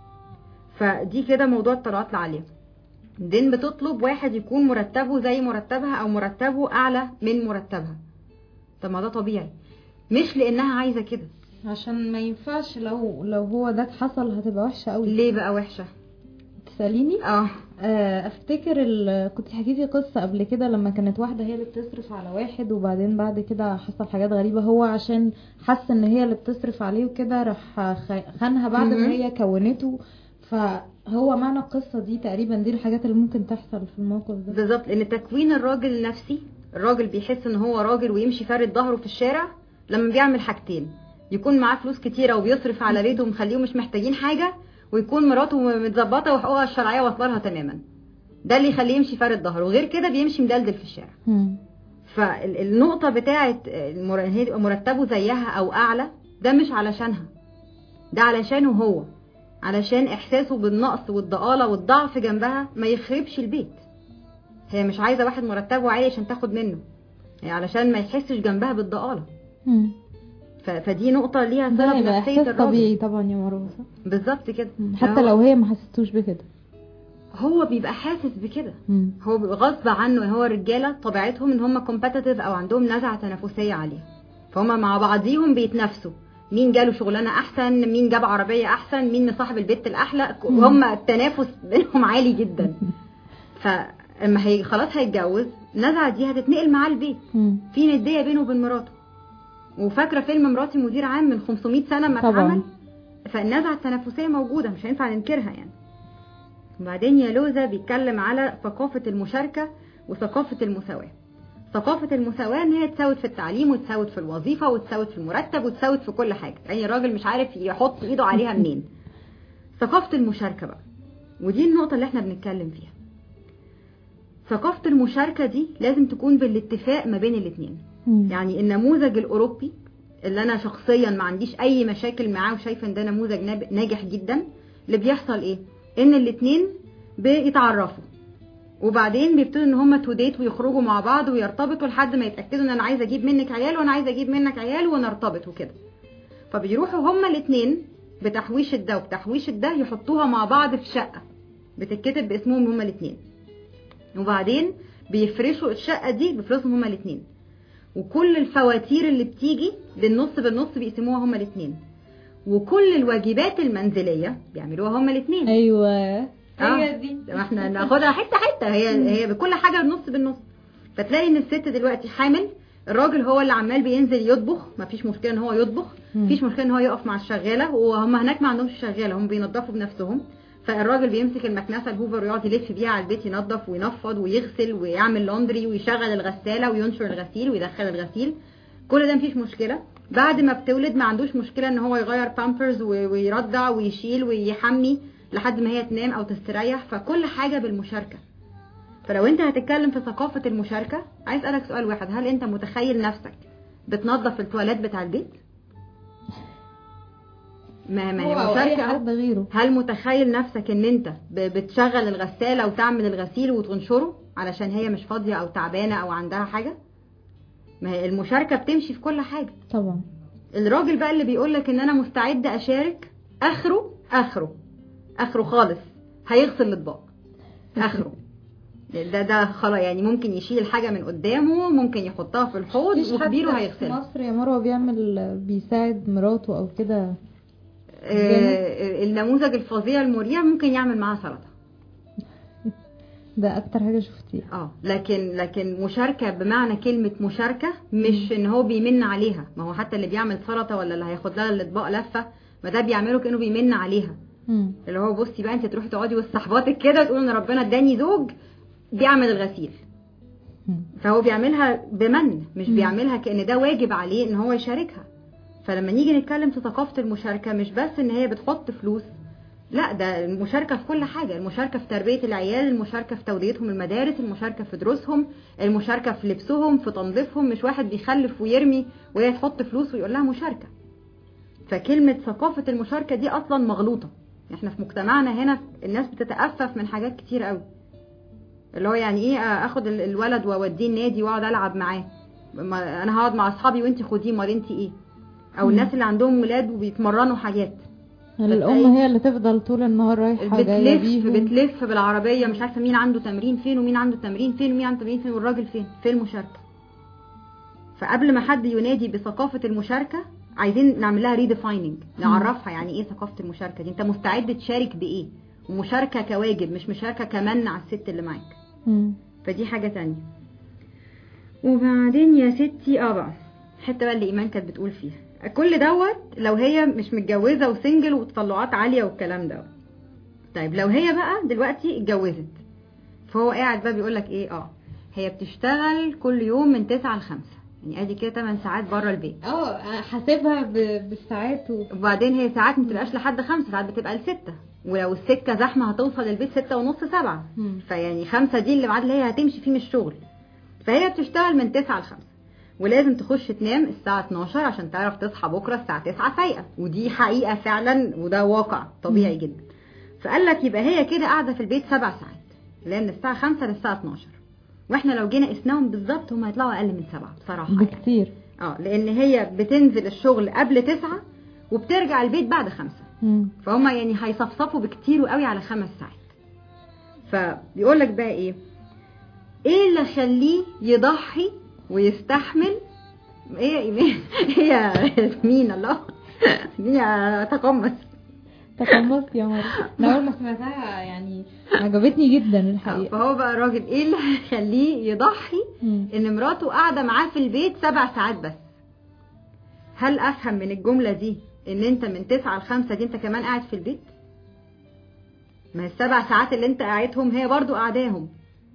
فدي كده موضوع الطلعات العاليه دين بتطلب واحد يكون مرتبه زي مرتبها او مرتبه اعلى من مرتبها طب ما ده طبيعي مش لانها عايزه كده عشان ما ينفعش لو لو هو ده حصل هتبقى وحشه قوي ليه بقى وحشه تساليني اه آه، افتكر ال... كنت حكيتي قصه قبل كده لما كانت واحده هي اللي بتصرف على واحد وبعدين بعد كده حصل حاجات غريبه هو عشان حس ان هي اللي بتصرف عليه وكده راح خ- خانها بعد مهم. ما هي كونته فهو معنى القصه دي تقريبا دي الحاجات اللي ممكن تحصل في الموقف ده بالظبط لان تكوين الراجل النفسي الراجل بيحس ان هو راجل ويمشي فارد ظهره في الشارع لما بيعمل حاجتين يكون معاه فلوس كتيره وبيصرف على بيته ومخليهم مش محتاجين حاجه ويكون مراته متظبطه وحقوقها الشرعيه واصله لها تماما ده اللي يخليه يمشي فارد ظهره غير كده بيمشي مدلدل في الشارع مم. فالنقطة بتاعت المر- إن هي تبقى مرتبه زيها أو أعلى ده مش علشانها ده علشانه هو علشان إحساسه بالنقص والضآلة والضعف جنبها ما يخربش البيت هي مش عايزة واحد مرتبه عالي عشان تاخد منه هي علشان ما يحسش جنبها بالضآلة مم. ف- فدي نقطة ليها ده صلة يبقى بنفسية احساس الراجل طبيعي طبعا يا مروه صح؟ بالظبط كده مم. حتى هو- لو هي ما حسيتوش بكده هو بيبقى حاسس بكده مم. هو بيبقى غصب عنه هو الرجاله طبيعتهم ان هم كومبتيتيف او عندهم نزعه تنافسيه عاليه فهم مع بعضيهم بيتنافسوا مين جاله شغلانه احسن مين جاب عربيه احسن مين مصاحب البيت الاحلى وهم التنافس بينهم عالي جدا فاما هي خلاص هيتجوز النزعه دي هتتنقل معاه البيت مم. في نديه بينه وبين مراته وفاكره فيلم مراتي مدير عام من 500 سنه ما طبعا. اتعمل فالنزعه التنافسيه موجوده مش هينفع ننكرها يعني وبعدين يا لوزة بيتكلم على ثقافة المشاركة وثقافة المساواة ثقافة المساواة ان هي تساوت في التعليم وتساوت في الوظيفة وتساوت في المرتب وتساوت في كل حاجة يعني الراجل مش عارف يحط ايده عليها منين ثقافة المشاركة بقى ودي النقطة اللي احنا بنتكلم فيها ثقافة المشاركة دي لازم تكون بالاتفاق ما بين الاتنين مم. يعني النموذج الاوروبي اللي انا شخصيا ما عنديش اي مشاكل معاه وشايفه ان ده نموذج ناب- ناجح جدا اللي بيحصل ايه ان الاتنين بيتعرفوا وبعدين بيبتدوا ان هما تو ديت ويخرجوا مع بعض ويرتبطوا لحد ما يتاكدوا ان انا عايزه اجيب منك عيال وانا عايزه اجيب منك عيال ونرتبط وكده فبيروحوا هما الاتنين بتحويش ده وبتحويش ده يحطوها مع بعض في شقه بتتكتب باسمهم هما الاتنين وبعدين بيفرشوا الشقه دي بفلوسهم هما الاتنين وكل الفواتير اللي بتيجي بالنص بالنص بيقسموها هما الاتنين وكل الواجبات المنزليه بيعملوها هما الاتنين ايوه آه. هي دي ما احنا ناخدها حته حته هي هي بكل حاجه بالنص بالنص فتلاقي ان الست دلوقتي حامل الراجل هو اللي عمال بينزل يطبخ ما فيش مشكله ان هو يطبخ مم. مفيش مشكله ان هو يقف مع الشغاله وهم هناك ما عندهمش شغاله هم بينظفوا بنفسهم فالراجل بيمسك المكنسه الهوفر ويقعد يلف بيها على البيت ينظف وينفض ويغسل ويعمل لوندري ويشغل الغساله وينشر الغسيل ويدخل الغسيل كل ده مفيش مشكله بعد ما بتولد ما عندوش مشكله ان هو يغير بامبرز ويرضع ويشيل ويحمي لحد ما هي تنام او تستريح فكل حاجه بالمشاركه فلو انت هتتكلم في ثقافه المشاركه عايز اسالك سؤال واحد هل انت متخيل نفسك بتنظف التواليت بتاع البيت ما ما هو هي او اي مشاركه حد غيره هل متخيل نفسك ان انت ب- بتشغل الغساله وتعمل الغسيل وتنشره علشان هي مش فاضيه او تعبانه او عندها حاجه ما هي المشاركه بتمشي في كل حاجه طبعا الراجل بقى اللي بيقولك ان انا مستعد اشارك اخره اخره اخره خالص هيغسل الاطباق اخره ده ده خلاص يعني ممكن يشيل حاجه من قدامه ممكن يحطها في الحوض مفيش حد وكبيره في هيغسلها مصر يا مروه بيعمل بيساعد مراته او كده آه، النموذج الفظيع المريع ممكن يعمل معاها سلطه ده اكتر حاجه شفتيها اه لكن لكن مشاركه بمعنى كلمه مشاركه مش ان هو بيمن عليها ما هو حتى اللي بيعمل سلطه ولا اللي هياخد لها الاطباق لفه ما ده بيعمله كانه بيمن عليها مم. اللي هو بصي بقى انت تروحي تقعدي وسط صحباتك كده تقول ان ربنا اداني زوج بيعمل الغسيل مم. فهو بيعملها بمن مش مم. بيعملها كان ده واجب عليه ان هو يشاركها فلما نيجي نتكلم في ثقافه المشاركه مش بس ان هي بتحط فلوس لا ده المشاركه في كل حاجه المشاركه في تربيه العيال المشاركه في توديتهم المدارس المشاركه في دروسهم المشاركه في لبسهم في تنظيفهم مش واحد بيخلف ويرمي وهي تحط فلوس ويقول لها مشاركه فكلمه ثقافه المشاركه دي اصلا مغلوطه احنا في مجتمعنا هنا الناس بتتأفف من حاجات كتير قوي اللي هو يعني ايه اخد ال- الولد واوديه النادي واقعد العب معاه ما انا هقعد مع اصحابي وانت خديه امال انت ايه او مم. الناس اللي عندهم ولاد وبيتمرنوا حاجات الام هي اللي تفضل طول النهار رايحه جايه بتلف بيهم بتلف بالعربيه مش عارفه مين عنده تمرين فين ومين عنده تمرين فين ومين عنده تمرين فين والراجل فين فين المشاركه فقبل ما حد ينادي بثقافه المشاركه عايزين نعمل لها ريديفايننج نعرفها يعني ايه ثقافه المشاركه دي انت مستعد تشارك بايه ومشاركه كواجب مش مشاركه كمن على الست اللي معاك مم. فدي حاجة تانية وبعدين يا ستي اه بقى الحته بقى اللي ايمان كانت بتقول فيها كل دوت لو هي مش متجوزه وسنجل وتطلعات عاليه والكلام ده طيب لو هي بقى دلوقتي اتجوزت فهو قاعد بقى بيقول لك ايه اه هي بتشتغل كل يوم من 9 ل 5 يعني ادي كده 8 ساعات بره البيت اه حاسبها ب- بالساعات و... وبعدين هي ساعات ما بتبقاش لحد خمسة ساعات بتبقى لستة ولو السكة زحمة هتوصل البيت ستة ونص سبعة مم. فيعني خمسة دي اللي بعد اللي هي هتمشي فيه من الشغل فهي بتشتغل من تسعة لخمسة ولازم تخش تنام الساعة 12 عشان تعرف تصحى بكرة الساعة 9 فايقة ودي حقيقة فعلا وده واقع طبيعي مم. جدا فقال لك يبقى هي كده قاعدة في البيت سبع ساعات اللي هي من الساعة 5 للساعة 12 واحنا لو جينا قسناهم بالظبط هم هيطلعوا اقل من سبعة بصراحة يعني. بكتير اه لان هي بتنزل الشغل قبل تسعة وبترجع البيت بعد خمسة مم. فهم يعني هيصفصفوا بكتير قوي على خمس ساعات فبيقول لك بقى ايه ايه اللي خليه يضحي ويستحمل ايه يا ايمان ايه يا ياسمين الله ياسمين يا تقمص تقمصت يا مرة انا اول ما سمعتها يعني عجبتني جدا آه، الحقيقه فهو بقى الراجل ايه اللي هيخليه يضحي مم. ان مراته قاعده معاه في البيت سبع ساعات بس هل افهم من الجمله دي ان انت من تسعة لخمسة دي انت كمان قاعد في البيت ما هي السبع ساعات اللي انت قاعدهم هي برضو قاعداهم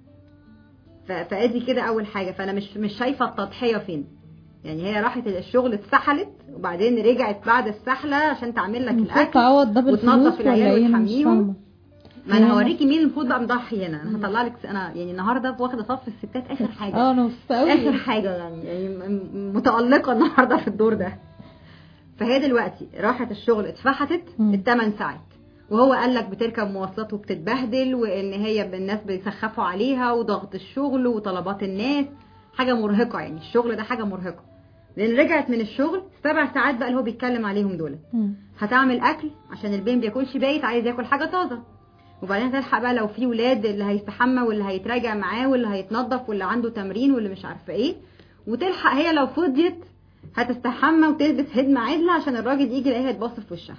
ف- فادي كده اول حاجه فانا مش مش شايفه التضحيه فين يعني هي راحت الشغل اتسحلت وبعدين رجعت بعد السحله عشان تعمل لك المفروض الاكل تعوض ده وتنظف بالفلوس ولا العيال ايه انا مش وتحميهم. فاهمه ما انا هي هوريكي مين المفروض بقى مضحي هنا انا هطلع لك انا يعني النهارده واخده صف الستات اخر حاجه اه انا مبسوطه اخر قوي حاجه يعني يعني م- متالقه النهارده في الدور ده فهي دلوقتي راحت الشغل اتفحتت مم. الثمان ساعات وهو قال لك بتركب مواصلات وبتتبهدل وان هي الناس بيسخفوا عليها وضغط الشغل وطلبات الناس حاجه مرهقه يعني الشغل ده حاجه مرهقه لان رجعت من الشغل سبع ساعات بقى اللي هو بيتكلم عليهم دول مم. هتعمل اكل عشان البين بياكلش بايت عايز ياكل حاجه طازه وبعدين هتلحق بقى لو في ولاد اللي هيستحمى واللي هيتراجع معاه واللي هيتنظف واللي عنده تمرين واللي مش عارفه ايه وتلحق هي لو فضيت هتستحمى وتلبس هدمه عدله عشان الراجل يجي يلاقيها تبص في وشها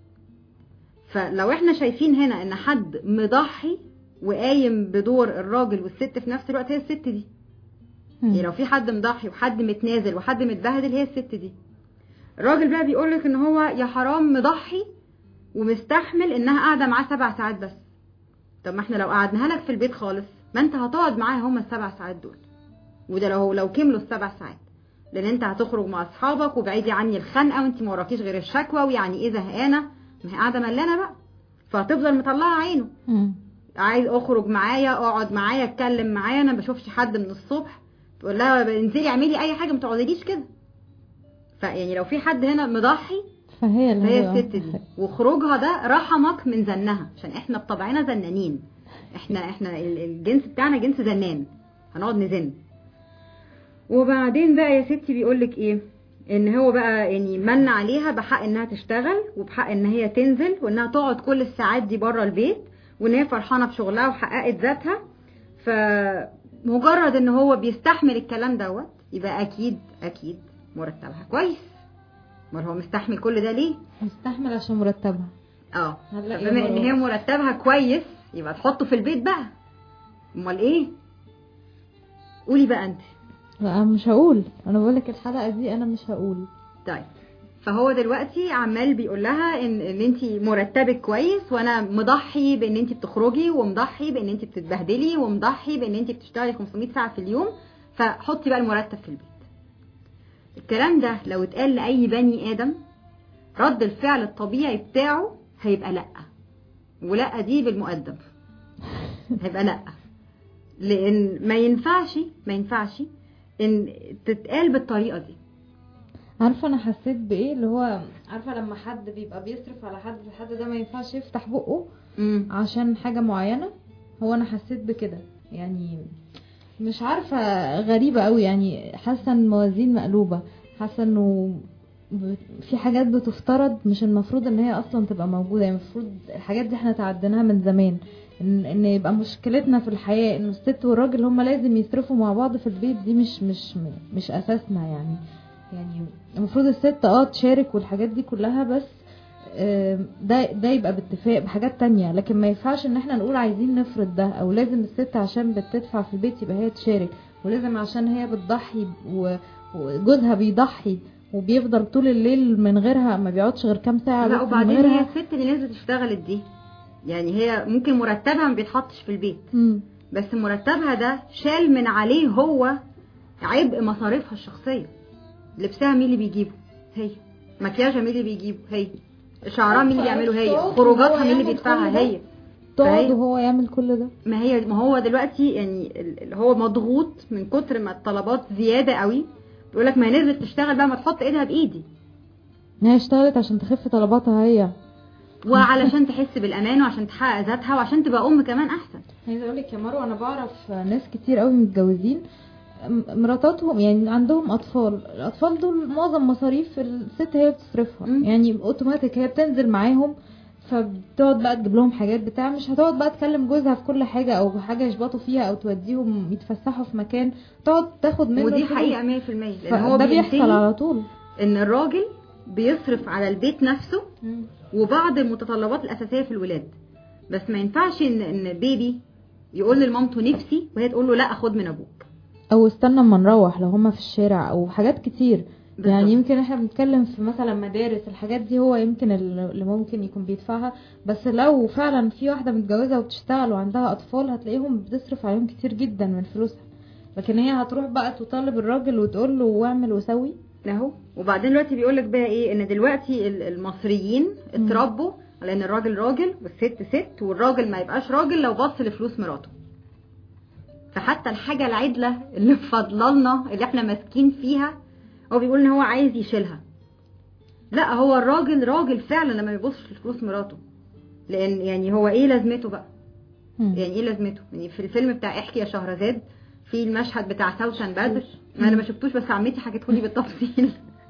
فلو احنا شايفين هنا ان حد مضحي وقايم بدور الراجل والست في نفس الوقت هي الست دي يعني لو في حد مضحي وحد متنازل وحد متبهدل هي الست دي الراجل بقى بيقول لك ان هو يا حرام مضحي ومستحمل انها قاعده معاه سبع ساعات بس طب ما احنا لو قعدناها لك في البيت خالص ما انت هتقعد معاها هما السبع ساعات دول وده لو لو كملوا السبع ساعات لان انت هتخرج مع اصحابك وبعيدي عني الخنقه وانت ما وراكيش غير الشكوى ويعني ايه زهقانه ما هي قاعده ملانه بقى فهتفضل مطلعه عينه مم. عايز اخرج معايا اقعد معايا اتكلم معايا انا ما بشوفش حد من الصبح تقول لها انزلي اعملي اي حاجه ما تقعديليش كده فيعني لو في حد هنا مضحي فهي اللي فهي هي الست دي وخروجها ده رحمك من زنها عشان احنا بطبعنا زنانين احنا احنا ال- الجنس بتاعنا جنس زنان هنقعد نزن وبعدين بقى يا ستي بيقولك ايه ان هو بقى يعني من عليها بحق انها تشتغل وبحق ان هي تنزل وانها تقعد كل الساعات دي بره البيت وان هي فرحانه بشغلها وحققت ذاتها فمجرد ان هو بيستحمل الكلام دوت يبقى اكيد اكيد مرتبها كويس امال هو مستحمل كل ده ليه مستحمل عشان مرتبها اه هلا يا بما ان مروة. هي مرتبها كويس يبقى تحطه في البيت بقى امال ايه قولي بقى انت لا أنا مش هقول انا بقول لك الحلقه دي انا مش هقول طيب فهو دلوقتي عمال بيقول لها ان ان انت مرتبك كويس وانا مضحي بان انت بتخرجي ومضحي بان انت بتتبهدلي ومضحي بان انت بتشتغلي 500 ساعه في اليوم فحطي بقى المرتب في البيت الكلام ده لو اتقال لاي بني ادم رد الفعل الطبيعي بتاعه هيبقى لا ولا دي بالمؤدب هيبقى لا لان ما ينفعش ما ينفعش ان تتقال بالطريقه دي عارفه انا حسيت بايه اللي هو عارفه لما حد بيبقى بيصرف على حد الحد ده ما ينفعش يفتح بقه امم عشان حاجه معينه هو انا حسيت بكده يعني مش عارفه غريبه قوي يعني حاسه ان الموازين مقلوبه حاسه انه ب- في حاجات بتفترض مش المفروض ان هي اصلا تبقى موجوده يعني المفروض الحاجات دي احنا تعديناها من زمان ان ان يبقى مشكلتنا في الحياه ان الست والراجل هما لازم يصرفوا مع بعض في البيت دي مش مش مش اساسنا يعني يعني المفروض الست اه تشارك والحاجات دي كلها بس آم، ده ده يبقى باتفاق بحاجات تانية لكن ما ينفعش ان احنا نقول عايزين نفرض ده او لازم الست عشان بتدفع في البيت يبقى هي تشارك ولازم عشان هي بتضحي و- وجوزها بيضحي وبيفضل طول الليل من غيرها ما بيقعدش غير كام ساعة لا بس من وبعدين هي غيرها الست اللي نزلت اشتغلت دي يعني هي ممكن مرتبها ما بيتحطش في البيت مم. بس مرتبها ده شال من عليه هو عبء مصاريفها الشخصيه لبسها مين اللي بيجيبه هي مكياجها مين اللي بيجيبه هي شعرها مين اللي بيعمله هي تقعد خروجاتها وهو مين اللي يعمل بيدفعها كل ده؟ هي تقعد فهي- وهو يعمل كل ده ما هي ما هو دلوقتي يعني ال- اللي هو مضغوط من كتر ما الطلبات زياده قوي بيقول لك ما هي نزلت تشتغل بقى ما تحط ايدها بايدي هي اشتغلت عشان تخف طلباتها هي وعلشان تحس بالامان وعشان تحقق ذاتها وعشان تبقى ام كمان احسن عايزه اقول لك يا مروه انا بعرف ناس كتير قوي متجوزين م- مراتاتهم يعني عندهم اطفال الاطفال دول معظم مصاريف الست هي بتصرفها مم. يعني اوتوماتيك هي بتنزل معاهم فبتقعد بقى تجيب لهم حاجات بتاع مش هتقعد بقى تكلم جوزها في كل حاجه او حاجه يشبطوا فيها او توديهم يتفسحوا في مكان تقعد تاخد منه ودي الفلوس. حقيقه 100% لان هو فده بيحصل بينتهي على طول ان الراجل بيصرف على البيت نفسه وبعض المتطلبات الاساسيه في الولاد بس ما ينفعش ان ان بيبي يقول لمامته نفسي وهي تقول له لا خد من ابوك او استنى اما نروح لو هما في الشارع او حاجات كتير بالظبط. يعني يمكن احنا بنتكلم في مثلا مدارس الحاجات دي هو يمكن اللي ممكن يكون بيدفعها بس لو فعلا في واحده متجوزه وبتشتغل وعندها اطفال هتلاقيهم بتصرف عليهم كتير جدا من فلوسها لكن هي هتروح بقى تطالب الراجل وتقول له واعمل وسوي اهو وبعدين دلوقتي بيقول لك بقى ايه ان دلوقتي ال- المصريين مم. اتربوا على ان الراجل راجل والست ست والراجل ما يبقاش راجل لو بص لفلوس مراته فحتى الحاجه العدله اللي فضلنا اللي احنا ماسكين فيها هو بيقول ان هو عايز يشيلها لا هو الراجل راجل فعلا لما يبصش لفلوس مراته لان يعني هو ايه لازمته بقى مم. يعني ايه لازمته يعني في الفيلم بتاع احكي يا شهرزاد في المشهد بتاع سوسن بدر ما انا ما شفتوش بس عمتي حكيته لي بالتفصيل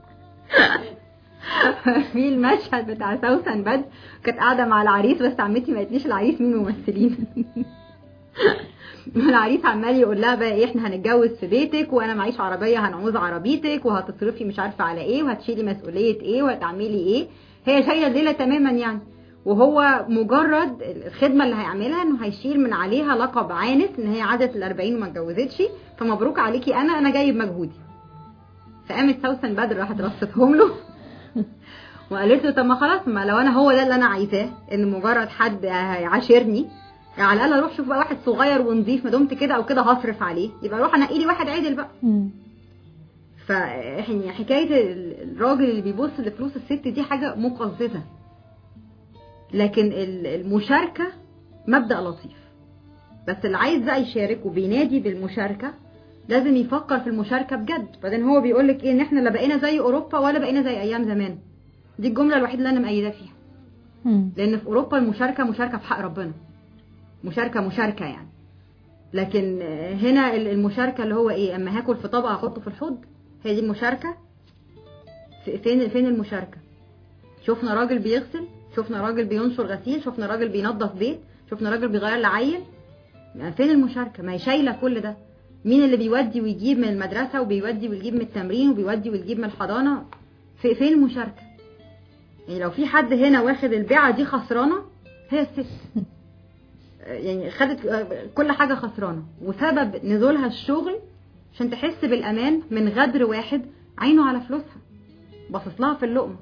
في المشهد بتاع سوسن بدر كانت قاعده مع العريس بس عمتي ما قالتليش العريس مين الممثلين العريس عمال يقول لها بقى ايه احنا هنتجوز في بيتك وانا معيش عربيه هنعوز عربيتك وهتصرفي مش عارفه على ايه وهتشيلي مسؤوليه ايه وهتعملي ايه هي شايله الليله تماما يعني وهو مجرد الخدمه اللي هيعملها انه هيشيل من عليها لقب عانس ان هي عدت ال 40 وما اتجوزتش فمبروك عليكي انا انا جايب مجهودي فقامت سوسن بدر راحت رصتهم له وقالت له طب ما خلاص ما لو انا هو ده اللي انا عايزاه ان مجرد حد هيعاشرني على الاقل اروح اشوف بقى واحد صغير ونظيف ما دمت كده او كده هصرف عليه يبقى اروح انقي لي واحد عادل بقى مم. ف يعني حكايه ال- الراجل اللي بيبص لفلوس الست دي حاجه مقززه لكن ال- المشاركه مبدا لطيف بس اللي عايز بقى يشارك وبينادي بالمشاركه لازم يفكر في المشاركه بجد بعدين هو بيقول لك ايه ان احنا لا بقينا زي اوروبا ولا بقينا زي ايام زمان دي الجمله الوحيده اللي انا مأيده فيها مم. لان في اوروبا المشاركه مشاركه في حق ربنا مشاركه مشاركه يعني لكن هنا المشاركه اللي هو ايه اما هاكل في طبق احطه في الحوض هي دي المشاركه في- فين فين المشاركه شفنا راجل بيغسل شفنا راجل بينشر غسيل شفنا راجل بينظف بيت شفنا راجل بيغير لعيل يعني فين المشاركه ما هي شايله كل ده مين اللي بيودي ويجيب من المدرسه وبيودي ويجيب من التمرين وبيودي ويجيب من الحضانه في فين المشاركه يعني لو في حد هنا واخد البيعه دي خسرانه هي الست يعني خدت كل حاجه خسرانه وسبب نزولها الشغل عشان تحس بالامان من غدر واحد عينه على فلوسها باصص لها في اللقمه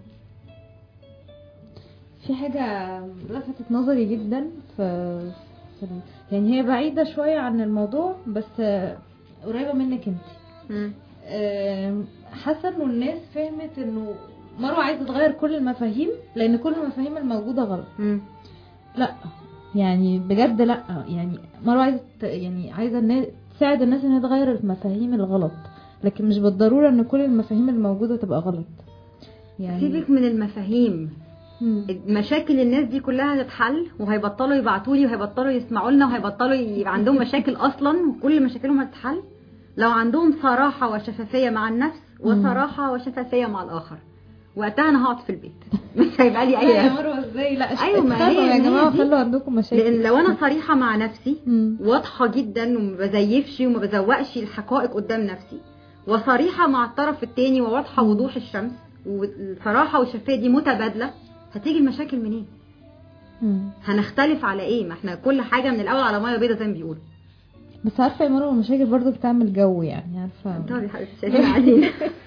في حاجة لفتت نظري جدا في, في يعني هي بعيدة شوية عن الموضوع بس آه، قريبة منك انت آم، حاسة انه الناس فهمت انه مروة عايزة تغير كل المفاهيم لان كل المفاهيم الموجودة غلط مم. لا يعني بجد لا يعني مروة عايزة ت- يعني عايزة الناس تساعد الناس انها تغير المفاهيم الغلط لكن مش بالضرورة ان كل المفاهيم الموجودة تبقى غلط يعني سيبك من المفاهيم مم. مشاكل الناس دي كلها هتتحل وهيبطلوا يبعتوا لي وهيبطلوا يسمعوا لنا وهيبطلوا يبقى عندهم مشاكل اصلا وكل مشاكلهم هتتحل لو عندهم صراحه وشفافيه مع النفس وصراحه وشفافيه مع الاخر وقتها انا هقعد في البيت مش هيبقى لي لا يا اي مروة ازاي لا أيوة، ما اتخانقوا هي- يا ما هي جماعة دي. خلوا عندكم مشاكل لان لو انا صريحه مع نفسي مم. واضحه جدا وما بزيفش وما بزوقش الحقائق قدام نفسي وصريحه مع الطرف التاني وواضحه وضوح الشمس والصراحه والشفافيه دي متبادله هتيجي المشاكل منين مم. هنختلف على ايه ما احنا كل حاجه من الاول على ميه بيضه زي ما بيقولوا بس عارفة يا مروة المشاكل برضو بتعمل جو يعني عارفة طب يا حبيبتي شايفين قاعدين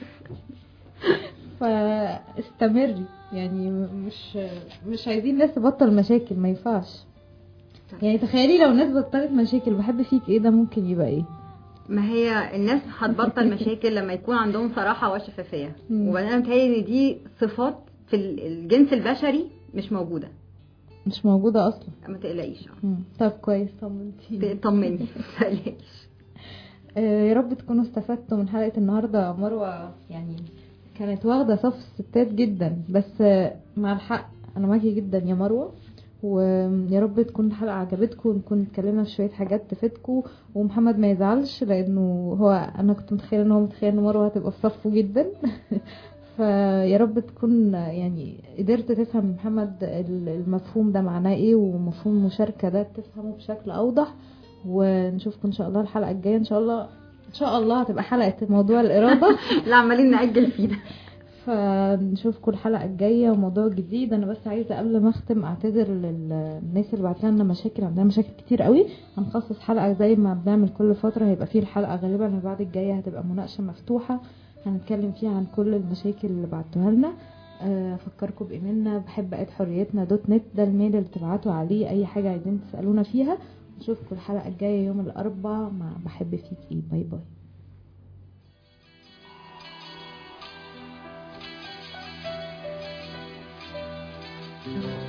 فاستمري يعني مش مش عايزين ناس تبطل مشاكل ما ينفعش يعني تخيلي لو الناس بطلت مشاكل بحب فيك ايه ده ممكن يبقى ايه ما هي الناس هتبطل مشاكل لما يكون عندهم صراحه وشفافيه مم. وبعدين أنا متهيألي ان دي صفات في ال- الجنس البشري مش موجوده مش موجودة اصلا ما تقلقيش آه. مم. طب كويس طمنتيني طمني ما تقلقيش آه، يا رب تكونوا استفدتوا من حلقة النهاردة مروة يعني كانت واخدة صف الستات جدا بس آه، مع الحق أنا معاكي جدا يا مروة ويا رب تكون الحلقة عجبتكم ونكون اتكلمنا في شوية حاجات تفيدكم ومحمد ما يزعلش لأنه هو أنا كنت متخيلة إن هو متخيل إن مروة هتبقى في صفه جدا فيا رب تكون يعني قدرت تفهم محمد المفهوم ده معناه ايه ومفهوم المشاركة ده تفهمه بشكل أوضح ونشوفكم ان شاء الله الحلقه الجايه ان شاء الله ان شاء الله هتبقى حلقه موضوع الاراده لا عمالين نأجل فيه ده فنشوفكم الحلقه الجايه وموضوع جديد انا بس عايزه قبل ما اختم اعتذر للناس اللي بعت لنا مشاكل عندنا مشاكل كتير قوي هنخصص حلقه زي ما بنعمل كل فتره هيبقى فيه الحلقه غالبا اللي بعد الجايه هتبقى مناقشه مفتوحه هنتكلم فيها عن كل المشاكل اللي بعتوها لنا آه، افكركم بايميلنا بحب ات حريتنا دوت نت ده الميل اللي تبعتوا عليه اي حاجه عايزين تسالونا فيها نشوفكم الحلقه الجايه يوم الاربعاء مع بحب فيك ايه باي باي Thank